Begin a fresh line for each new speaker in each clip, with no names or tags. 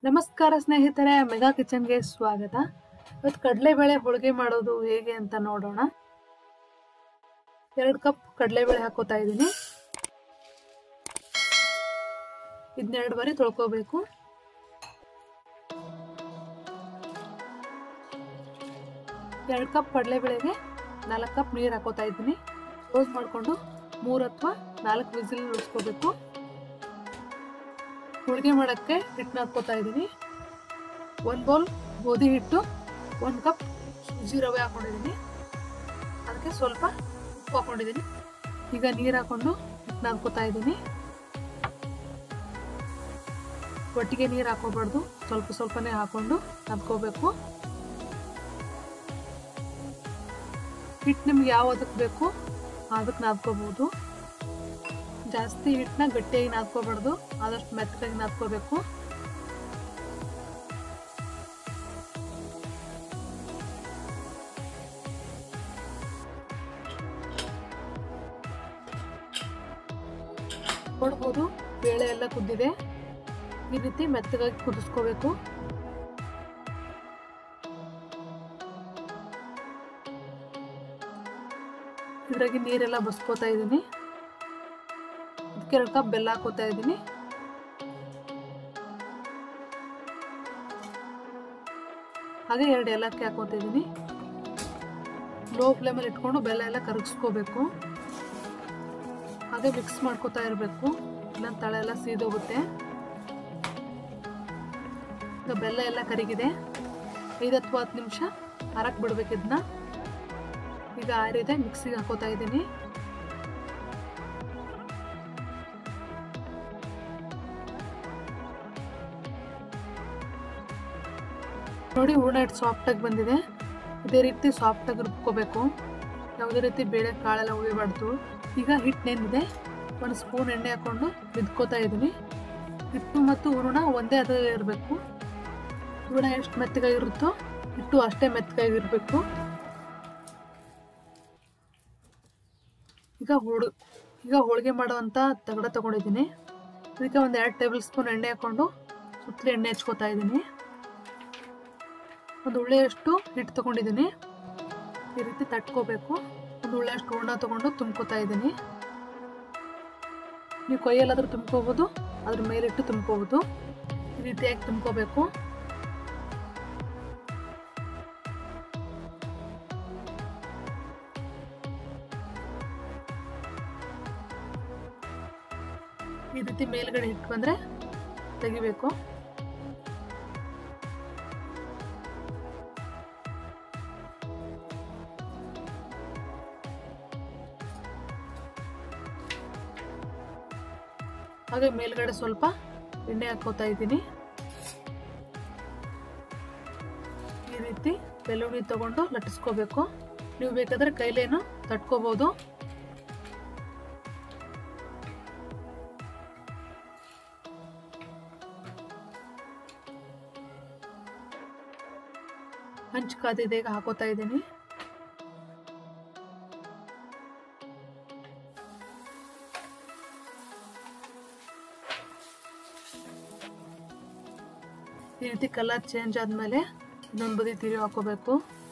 ನಮಸ್ಕಾರ ಸ್ನೇಹಿತರೆ ಮೆಗಾ ಕಿಚನ್ಗೆ ಸ್ವಾಗತ ಇವತ್ತು ಕಡಲೆಬೇಳೆ ಹೋಳಿಗೆ ಮಾಡೋದು ಹೇಗೆ ಅಂತ ನೋಡೋಣ ಎರಡು ಕಪ್ ಕಡಲೆಬೇಳೆ ಹಾಕೋತಾ ಇದ್ದೀನಿ ಇದನ್ನೆರಡು ಬಾರಿ ತೊಳ್ಕೋಬೇಕು ಎರಡು ಕಪ್ ಕಡಲೆಬೇಳೆಗೆ ನಾಲ್ಕು ಕಪ್ ನೀರು ಹಾಕೋತಾ ಇದ್ದೀನಿ ಕ್ಲೋಸ್ ಮಾಡಿಕೊಂಡು ಮೂರು ಅಥವಾ ನಾಲ್ಕು ವಿಸಿಲ್ ಉಳಿಸ್ಕೋಬೇಕು ಹೋಳಿಗೆ ಮಾಡೋಕ್ಕೆ ಹಿಟ್ಟನ್ನ ಹಾಕ್ಕೋತಾ ಇದ್ದೀನಿ ಒಂದು ಬೌಲ್ ಗೋಧಿ ಹಿಟ್ಟು ಒಂದು ಕಪ್ ಸುಜಿ ರವೆ ಹಾಕೊಂಡಿದ್ದೀನಿ ಅದಕ್ಕೆ ಸ್ವಲ್ಪ ಉಪ್ಪು ಹಾಕೊಂಡಿದ್ದೀನಿ ಈಗ ನೀರು ಹಾಕೊಂಡು ಹಿಟ್ಟನ್ನ ಹಾಕ್ಕೋತಾ ಇದ್ದೀನಿ ಒಟ್ಟಿಗೆ ನೀರು ಹಾಕೋಬಾರ್ದು ಸ್ವಲ್ಪ ಸ್ವಲ್ಪನೇ ಹಾಕೊಂಡು ನಾದ್ಕೋಬೇಕು ಹಿಟ್ಟು ನಿಮ್ಗೆ ಯಾವ್ದಕ್ಕೆ ಬೇಕು ಅದಕ್ಕೆ ನಾದ್ಕೋಬಹುದು ಜಾಸ್ತಿ ಹಿಟ್ಟನ್ನ ಗಟ್ಟಿಯಾಗಿ ನಾದ್ಕೋಬಾರ್ದು ಆದಷ್ಟು ಮೆತ್ತಗಾಗಿ ನಾದ್ಕೋಬೇಕು ನೋಡ್ಬೋದು ಬೇಳೆ ಎಲ್ಲ ಕುದ್ದಿದೆ ಈ ರೀತಿ ಮೆತ್ತಗಾಗಿ ಕುದಿಸ್ಕೋಬೇಕು ಇದ್ರಾಗಿ ನೀರೆಲ್ಲ ಬಸ್ಕೋತಾ ಇದ್ದೀನಿ ಅದಕ್ಕೆ ಎರಡು ಕಪ್ ಬೆಲ್ಲ ಹಾಕೋತಾ ಇದ್ದೀನಿ ಹಾಗೆ ಎರಡು ಏಲಕ್ಕಿ ಹಾಕೋತಾ ಇದ್ದೀನಿ ಲೋ ಫ್ಲೇಮಲ್ಲಿ ಇಟ್ಕೊಂಡು ಬೆಲ್ಲ ಎಲ್ಲ ಕರಗಿಸ್ಕೋಬೇಕು ಹಾಗೆ ಮಿಕ್ಸ್ ಮಾಡ್ಕೋತಾ ಇರಬೇಕು ಇಲ್ಲ ತಳ ಎಲ್ಲ ಸೀದೋಗುತ್ತೆ ಈಗ ಬೆಲ್ಲ ಎಲ್ಲ ಕರಿಗಿದೆ ಐದು ಅಥವಾ ಹತ್ತು ನಿಮಿಷ ಹರಕ್ ಬಿಡ್ಬೇಕು ಇದನ್ನ ಈಗ ಆರಿದೆ ಮಿಕ್ಸಿಗೆ ಹಾಕೋತಾ ಇದ್ದೀನಿ ನೋಡಿ ಹೂರ್ಣ ಇಟ್ಟು ಸಾಫ್ಟಾಗಿ ಬಂದಿದೆ ಇದೇ ರೀತಿ ಸಾಫ್ಟಾಗಿ ರುಬ್ಕೋಬೇಕು ಯಾವುದೇ ರೀತಿ ಬೇಳೆ ಕಾಳೆಲ್ಲ ಉಳಿಬಾರ್ದು ಈಗ ಹಿಟ್ಟು ನೆಂದಿದೆ ಒಂದು ಸ್ಪೂನ್ ಎಣ್ಣೆ ಹಾಕೊಂಡು ಬಿದ್ಕೋತಾ ಇದ್ದೀನಿ ಹಿಟ್ಟು ಮತ್ತು ಹೂರ್ಣ ಒಂದೇ ಅದ ಇರಬೇಕು ಹೂರ್ಣ ಎಷ್ಟು ಮೆತ್ತಗಾಗಿರುತ್ತೋ ಹಿಟ್ಟು ಅಷ್ಟೇ ಮೆತ್ತಗಾಗಿರಬೇಕು ಈಗ ಹೋಳು ಈಗ ಹೋಳಿಗೆ ಮಾಡುವಂಥ ತಗಡ ತೊಗೊಂಡಿದ್ದೀನಿ ಇದಕ್ಕೆ ಒಂದು ಎರಡು ಟೇಬಲ್ ಸ್ಪೂನ್ ಎಣ್ಣೆ ಹಾಕ್ಕೊಂಡು ಸುತ್ತಲೂ ಎಣ್ಣೆ ಹಚ್ಕೋತಾ ಇದ್ದೀನಿ ಒಂದು ಉಳ್ಳೆಯಷ್ಟು ಹಿಟ್ಟು ತೊಗೊಂಡಿದ್ದೀನಿ ಈ ರೀತಿ ತಟ್ಕೋಬೇಕು ಒಂದು ಉಳ್ಳೆಯಷ್ಟು ಹೂರ್ಣ ತೊಗೊಂಡು ತುಂಬ್ಕೋತಾ ಇದ್ದೀನಿ ನೀವು ಕೈಯಲ್ಲಾದರೂ ತುಂಬ್ಕೋಬೋದು ಅದ್ರ ಮೇಲಿಟ್ಟು ತುಂಬ್ಕೋಬೋದು ಈ ರೀತಿಯಾಗಿ ತುಂಬ್ಕೋಬೇಕು ಈ ರೀತಿ ಮೇಲ್ಗಡೆ ಇಟ್ಟು ಬಂದರೆ ತೆಗಿಬೇಕು ಹಾಗೆ ಮೇಲ್ಗಡೆ ಸ್ವಲ್ಪ ಎಣ್ಣೆ ಹಾಕೋತಾ ಇದ್ದೀನಿ ಈ ರೀತಿ ಬೆಳ್ಳುಳ್ಳಿ ತಗೊಂಡು ಲಟ್ಟಿಸ್ಕೋಬೇಕು ನೀವು ಬೇಕಾದ್ರೆ ಕೈಲೇನು ತಟ್ಕೋಬಹುದು ಹಂಚು ಕಾದಿದೆ ಈಗ ಹಾಕೋತಾ ಇದ್ದೀನಿ ಈ ರೀತಿ ಕಲರ್ ಚೇಂಜ್ ಆದಮೇಲೆ ಇನ್ನೊಂದು ಬದಿ ತಿರುವಿ ಹಾಕೋಬೇಕು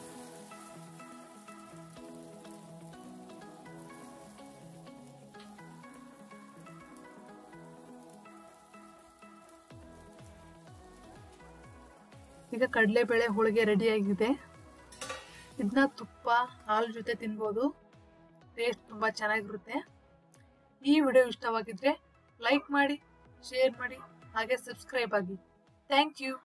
ಈಗ ಕಡಲೆಬೇಳೆ ಹೋಳಿಗೆ ರೆಡಿಯಾಗಿದೆ ಇದನ್ನ ತುಪ್ಪ ಹಾಲು ಜೊತೆ ತಿನ್ಬೋದು ಟೇಸ್ಟ್ ತುಂಬ ಚೆನ್ನಾಗಿರುತ್ತೆ ಈ ವಿಡಿಯೋ ಇಷ್ಟವಾಗಿದ್ರೆ ಲೈಕ್ ಮಾಡಿ ಶೇರ್ ಮಾಡಿ ಹಾಗೆ ಸಬ್ಸ್ಕ್ರೈಬ್ ಆಗಿ ಥ್ಯಾಂಕ್ ಯು